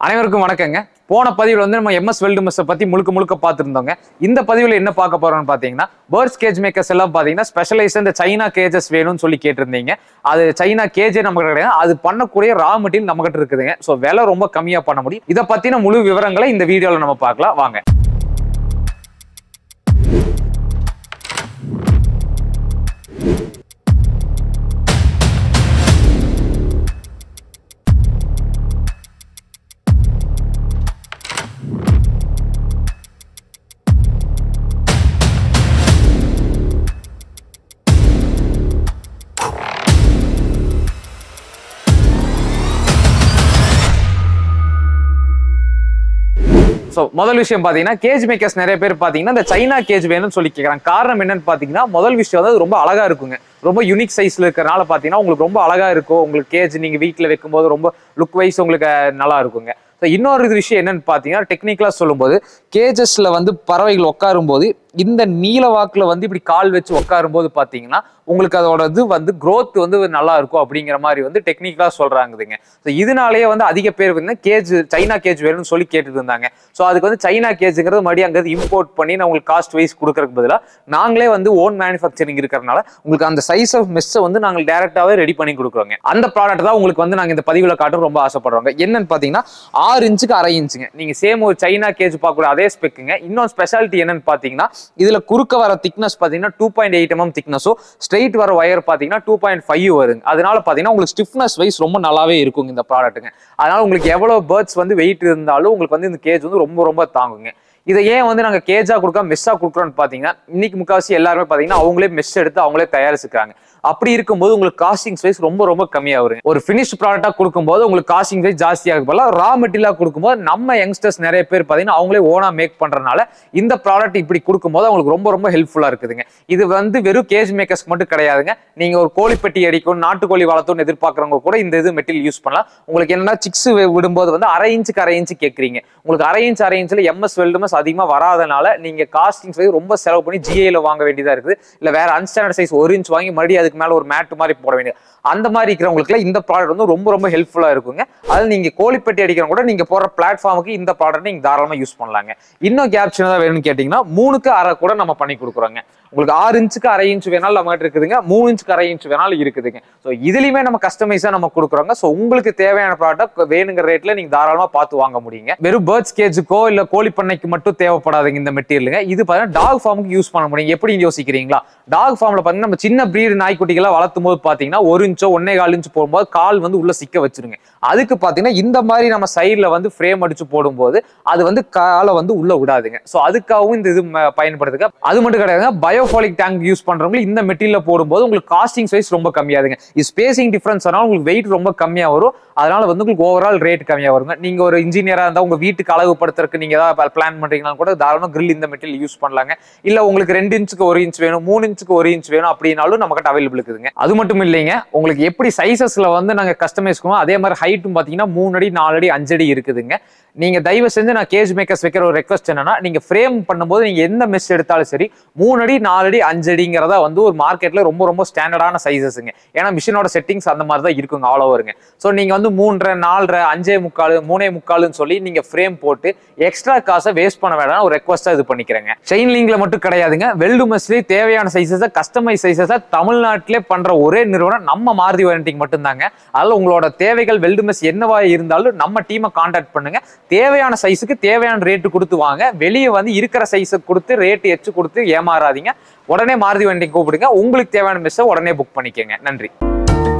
அனைவருக்கும் வணக்கங்க போன பதிவில் வந்து நம்ம எம்எஸ் வெல்டு மெஸ்ஸை பத்தி முழுக்க முழுக்க பார்த்துருந்தோங்க இந்த பதிவில் என்ன பார்க்க போறோம்னு பார்த்தீங்கன்னா பேர்ட்ஸ் கேஜ் மேக்கர்ஸ் எல்லாம் பார்த்தீங்கன்னா ஸ்பெஷலைஸ் இந்த சைனா கேஜஸ் வேணும்னு சொல்லி கேட்டிருந்தீங்க அது சைனா கேஜே நம்ம கிடையாது அது பண்ணக்கூடிய ரா மெட்டீரியல் நம்ம கிட்ட இருக்குதுங்க ஸோ விலை ரொம்ப கம்மியா பண்ண முடியும் இதை பத்தின முழு விவரங்களை இந்த வீடியோவில் நம்ம பார்க்கலாம் வாங்க ஸோ முதல் விஷயம் பார்த்தீங்கன்னா கேஜ் மேக்கர்ஸ் நிறைய பேர் பார்த்தீங்கன்னா இந்த சைனா கேஜ் வேணும்னு சொல்லி கேட்குறாங்க காரணம் என்னன்னு பார்த்தீங்கன்னா முதல் விஷயம் வந்து அது ரொம்ப அழகா இருக்குங்க ரொம்ப யூனிக் சைஸ்ல இருக்கிறனால பார்த்தீங்கன்னா உங்களுக்கு ரொம்ப அழகா இருக்கும் உங்களுக்கு கேஜ் நீங்க வீட்டில் வைக்கும்போது ரொம்ப லுக் வைஸ் உங்களுக்கு அஹ், நல்லா இருக்குங்க ஸோ இன்னொரு இது விஷயம் என்னன்னு பார்த்தீங்கன்னா டெக்னிக்கலாக சொல்லும்போது கேஜஸ்ல வந்து பறவைகள் உட்காரும்போது இந்த நீல வாக்குல வந்து இப்படி கால் வச்சு உட்காரும்போது பார்த்தீங்கன்னா உங்களுக்கு அதோட இது வந்து growth வந்து நல்லா இருக்கும் அப்படிங்கிற மாதிரி வந்து டெக்னிக்கலாக சொல்றாங்குதுங்க ஸோ இதனாலேயே வந்து அதிக பேர் வந்து கேஜ் சைனா கேஜ் வேணும்னு சொல்லி கேட்டுட்டு இருந்தாங்க ஸோ அதுக்கு வந்து சைனா கேஜுங்கிறது மறுபடியும் அங்கே இம்போர்ட் பண்ணி நான் உங்களுக்கு காஸ்ட் வைஸ் கொடுக்கறதுக்கு பதிலாக நாங்களே வந்து ஓன் மேனுஃபேக்சரிங் இருக்கிறனால உங்களுக்கு அந்த சைஸ் ஆஃப் மெஸ்ஸை வந்து நாங்கள் டேரெக்டாகவே ரெடி பண்ணி கொடுக்குறோங்க அந்த ப்ராடக்ட் தான் உங்களுக்கு வந்து நாங்கள் இந்த பதிவில் காட்ட ரொம்ப ஆசைப்படுறோங்க என்னன்னு பார்த்தீங்கன்னா ஆறு இன்ச்சுக்கு அரை இன்ச்சுங்க நீங்கள் சேம் ஒரு சைனா கேஜ் பார்க்கக்கூடிய அதே ஸ்பெக்குங்க இன்னொரு ஸ்பெஷாலிட்டி என்னன்னு பார்த்தீங்கன்னா இதில் குறுக்க வர திக்னஸ் பார்த்தீங்கன்னா டூ பாயிண்ட் எயிட் எம்எம் திக்னஸோ ஸ்ட்ரெயிட் வர ஒயர் பார்த்தீங்கன்னா டூ பாயிண்ட் ஃபைவ் வருங்க அதனால பார்த்தீங்கன்னா உங்களுக்கு ஸ்டிஃப்னஸ் வைஸ் ரொம்ப நல்லாவே இருக்குங்க இந்த ப்ராடக்ட்டுங்க அதனால உங்களுக்கு எவ்வளோ பேர்ட்ஸ் வந்து வெயிட் இருந்தாலும் உங்களுக்கு வந்து இந்த கேஜ் வந்து ரொம்ப ரொம்ப தாங்குங்க இதை ஏன் வந்து நாங்கள் கேஜா கொடுக்காம மெஸ்ஸாக கொடுக்குறோம்னு பார்த்தீங்கன்னா இன்னைக்கு முக்காவாசி எல்லாருமே பார்த்தீங்கன்னா அவங்களே மெஸ் எடுத்து அவங்களே தயாரிச்சுக்கிறாங்க அப்படி இருக்கும்போது உங்களுக்கு காஸ்டிங் வைஸ் ரொம்ப ரொம்ப கம்மியாக வருங்க ஒரு ஃபினிஷ் ப்ராடக்டாக கொடுக்கும்போது உங்களுக்கு காஸ்டிங் வைஸ் ஜாஸ்தியாக போல ரா மெட்டீரியலாக கொடுக்கும்போது நம்ம யங்ஸ்டர்ஸ் நிறைய பேர் பார்த்தீங்கன்னா அவங்களே ஓனா மேக் பண்றதுனால இந்த ப்ராடக்ட் இப்படி கொடுக்கும்போது அவங்களுக்கு ரொம்ப ரொம்ப ஹெல்ப்ஃபுல்லாக இருக்குதுங்க இது வந்து வெறும் கேஜ் மேக்கர்ஸ்க்கு மட்டும் கிடையாதுங்க நீங்க ஒரு கோழிப்பெட்டி அடிக்கும் நாட்டுக்கோழி வளர்த்தோன்னு எதிர்பார்க்குறவங்க கூட இந்த இது மெட்டீரியல் யூஸ் பண்ணலாம் உங்களுக்கு என்னன்னா சிக்ஸ் விடும்போது வந்து அரை இன்ச்சுக்கு அரை இன்ச்சு கேட்குறீங்க உங்களுக்கு அரை இன்ச் அரை இன்ச்சில் எம்எஸ் வெல்டுமஸ் அதிகமாக வராதனால நீங்க காஸ்டிங் வைஸ் ரொம்ப செலவு பண்ணி ஜிஏல வாங்க வேண்டியதா இருக்குது இல்ல வேற அன்ஸ்டாண்டர்ட் சைஸ் ஒரு இன்ச் வாங்கி மறுபடியும் அதுக்கு மேல ஒரு மேட் மாதிரி போட வேண்டியது அந்த மாதிரி இருக்கிறவங்களுக்கு இந்த ப்ராடக்ட் வந்து ரொம்ப ரொம்ப ஹெல்ப்ஃபுல்லா இருக்குங்க அது நீங்க கோழிப்பெட்டி அடிக்கிறவங்க கூட நீங்க போற பிளாட்ஃபார்முக்கு இந்த ப்ராடக்ட் நீங்க தாராளமா யூஸ் பண்ணலாங்க இன்னும் கேப் சின்னதா வேணும்னு கேட்டீங்கன்னா மூணுக்கு அரை கூட நம்ம பண்ணி கொடுக்குறோங்க உங்களுக்கு ஆறு இன்ச்சுக்கு அரை இன்ச் வேணாலும் நம்ம கிட்ட இருக்குதுங்க மூணு இன்ச்சுக்கு அரை இன்ச் வேணாலும் இருக்குதுங்க ஸோ இதுலயுமே நம்ம கஸ்டமைஸா நம்ம கொடுக்குறோங்க ஸோ உங்களுக்கு தேவையான ப்ராடக்ட் வேணுங்கிற ரேட்ல நீங்க தாராளமா பார்த்து வாங்க முடியுங்க வெறும் பேர்ட்ஸ் கேஜுக்கோ இல்ல கோழி பண்ணைக்கு மட்டும் தேவைப்படாதுங்க இந்த மெட்டீரியலுங்க இது பார்த்தீங்கன்னா டாக் ஃபார்முக்கு யூஸ் பண்ண முடியும் எப்படி யோசிக்கிறீங்களா டாக் ஃபார்ம்ல பார்த்தீங்கன்னா நம்ம சின்ன பிரீடு நாய்க்குட்டிகளை வளர்த்தும் போது பார்த்தீங்கன்னா ஒரு இன்ச்சோ ஒன்னே கால் இன்ச் போடும்போது கால் வந்து உள்ள சிக்க வச்சிருங்க அதுக்கு பார்த்தீங்கன்னா இந்த மாதிரி நம்ம சைடில் வந்து ஃப்ரேம் அடிச்சு போடும்போது அது வந்து காலை வந்து உள்ள விடாதுங்க ஸோ அதுக்காகவும் இந்த இது ம- பயன்படுத்துங்க அது மட்டும் கிடையாதுங்க பயோஃபாலிக் டேங்க் யூஸ் பண்றவங்க இந்த மெட்டீரியல் போடும்போது உங்களுக்கு காஸ்டிங் வைஸ் ரொம்ப கம்மியாதுங்க இது ஸ்பேசிங் டிஃபரன்ஸ் ஆனால் உங்களுக்கு வெயிட் ரொம்ப கம்மியா வரும் அதனால வந்து உங்களுக்கு ஓவரால் ரேட் கம்மியா வருங்க நீங்க ஒரு இன்ஜினியரா இருந்தா உங்க வீட்டுக்கு அழகுபடுத்துறதுக்கு நீங்க ஏதாவது பிளான் பண்றீங்கன்னா கூட தாராளமா grill இந்த மெட்டீரியல் யூஸ் பண்ணலாங்க இல்ல உங்களுக்கு ரெண்டு இன்ச்சுக்கு ஒரு இன்ச் வேணும் மூணு இன்ச்சுக்கு ஒரு இன்ச் வேணும் அப்படின்னாலும் நம்ம கிட்ட அவைலபிள் இருக்குதுங்க அது மட்டும் இல்லைங்க உங்களுக்கு எப்படி சைசஸ்ல வந்து நாங்க கஸ்டமைஸ் பண்ணுவோம் அதே மாதிரி ஹைட்டும் பாத்தீங்கன்னா மூணு அடி நாலு அடி அஞ்சு அடி இருக்குதுங்க நீங்க தயவு செஞ்சு நான் கேஜ் மேக்கர்ஸ் வைக்கிற ஒரு ரெக்வஸ்ட் என்னன்னா நீங்க ஃப்ரேம் பண்ணும்போது நீங்க எந்த மெஸ் எடுத்தாலும் சரி மூணு அடி நாலு அடி அஞ்சு அடிங்கிறதா வந்து ஒரு மார்க்கெட்ல ரொம்ப ரொம்ப ஸ்டாண்டர்டான சைசஸ்ங்க ஏன்னா மிஷினோட செட்டிங்ஸ் அந்த மாதிரி தான் இருக்குங்க ஆல் ஓவருங்க ஸோ நீங்க வந்து மூன்றரை நாலரை அஞ்சே முக்கால் மூணே முக்கால்னு சொல்லி நீங்க ஃப்ரேம் போட்டு எக்ஸ்ட்ரா காசை வேஸ்ட் பண்ண வேண்டாம் ஒரு ரெக்வஸ்டா இது பண்ணிக்கிறேங்க செயின் லிங்க்ல மட்டும் கிடையாதுங்க வெல்டு மெஸ்லேயே தேவையான சைசஸை கஸ்டமைஸ் சைசஸை தமிழ்நாட்டிலே பண்ற ஒரே நிறுவனம் நம்ம மாருதி வாரண்டிக்கு மட்டும்தாங்க அதில் உங்களோட தேவைகள் வெல்டு மெஸ் என்னவா இருந்தாலும் நம்ம டீமை காண்டாக்ட் பண்ணுங்க தேவையான சைஸுக்கு தேவையான ரேட்டு கொடுத்து வாங்க வெளியே வந்து இருக்கிற சைஸை கொடுத்து ரேட்டு எச்சு கொடுத்து ஏமாறாதீங்க உடனே மாருதி வண்டி கூப்பிடுங்க உங்களுக்கு தேவையான மெஸ்ஸை உடனே புக் பண்ணிக்கோங்க நன்றி